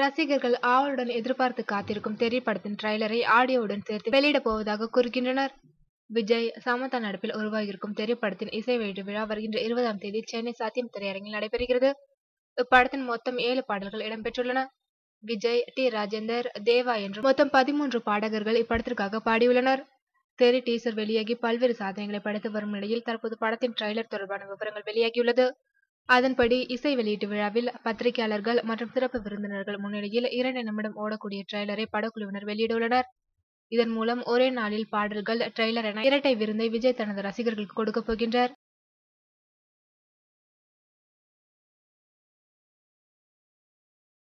ரசிகர்கள் ஆவலுடன் எதிர்பார்த்து காத்திருக்கும் திரைப்படத்தின் ட்ரைலரை ஆடியோவுடன் சேர்த்து வெளியிடப் போவதாக கூறுகின்றனர் விஜய் சமந்தா நடிப்பில் உருவாகியிருக்கும் திரைப்படத்தின் இசை வெளியீட்டு விழா வருகின்ற இருபதாம் தேதி சென்னை சாத்தியம் திரையரங்கில் நடைபெறுகிறது இப்படத்தின் மொத்தம் ஏழு பாடல்கள் இடம்பெற்றுள்ளன விஜய் டி ராஜேந்தர் தேவா என்று மொத்தம் பதிமூன்று பாடகர்கள் இப்படத்திற்காக பாடியுள்ளனர் தெரி டீசர் வெளியாகி பல்வேறு சாதனைகளை படைத்து வரும் நிலையில் தற்போது படத்தின் ட்ரைலர் தொடர்பான விவரங்கள் வெளியாகியுள்ளது அதன்படி இசை வெளியீட்டு விழாவில் பத்திரிகையாளர்கள் மற்றும் சிறப்பு விருந்தினர்கள் முன்னிலையில் இரண்டு நிமிடம் ஓடக்கூடிய ட்ரைலரை படக்குழுவினர் வெளியிட்டுள்ளனர் இதன் மூலம் ஒரே நாளில் பாடல்கள் ட்ரெய்லர் என இரட்டை விருந்தை விஜய் தனது ரசிகர்களுக்கு கொடுக்க போகின்றார்